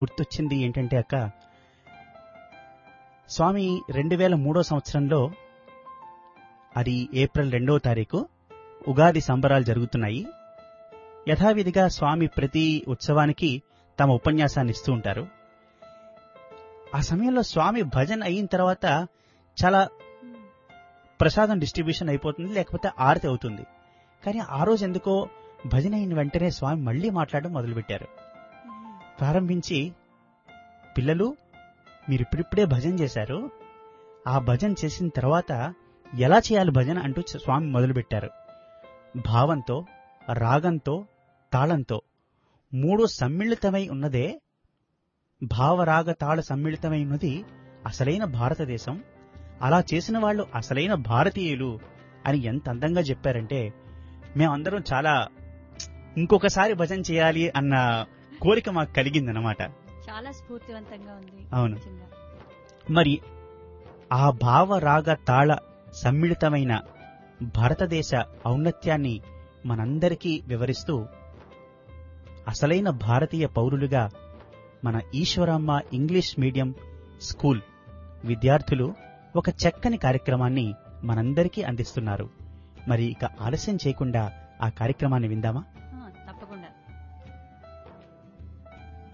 గుర్తొచ్చింది ఏంటంటే అక్క స్వామి రెండు వేల మూడో సంవత్సరంలో అది ఏప్రిల్ రెండవ తారీఖు ఉగాది సంబరాలు జరుగుతున్నాయి యథావిధిగా స్వామి ప్రతి ఉత్సవానికి తమ ఉపన్యాసాన్ని ఇస్తూ ఉంటారు ఆ సమయంలో స్వామి భజన్ అయిన తర్వాత చాలా ప్రసాదం డిస్ట్రిబ్యూషన్ అయిపోతుంది లేకపోతే ఆరతి అవుతుంది కానీ ఆ రోజు ఎందుకో భజన అయిన వెంటనే స్వామి మళ్ళీ మాట్లాడడం మొదలుపెట్టారు ప్రారంభించి పిల్లలు మీరు ఇప్పుడిప్పుడే భజన చేశారు ఆ భజన చేసిన తర్వాత ఎలా చేయాలి భజన అంటూ స్వామి మొదలుపెట్టారు భావంతో రాగంతో తాళంతో మూడు సమ్మిళితమై ఉన్నదే భావరాగ తాళ సమ్మిళితమై ఉన్నది అసలైన భారతదేశం అలా చేసిన వాళ్ళు అసలైన భారతీయులు అని ఎంత అందంగా చెప్పారంటే మేమందరం చాలా ఇంకొకసారి భజన చేయాలి అన్న కోరిక మాకు కలిగిందనమాట చాలా స్ఫూర్తివంతంగా ఉంది అవును. నిజంగా. మరి ఆ భావ రాగ తాళ సమ్మిళితమైన భారతదేశ ఔన్నత్యాన్ని మనందరికీ వివరిస్తూ అసలైన భారతీయ పౌరులుగా మన ఈశ్వరమ్మ ఇంగ్లీష్ మీడియం స్కూల్ విద్యార్థులు ఒక చక్కని కార్యక్రమాన్ని మనందరికీ అందిస్తున్నారు మరి ఇక ఆలస్యం చేయకుండా ఆ కార్యక్రమాన్ని విందామా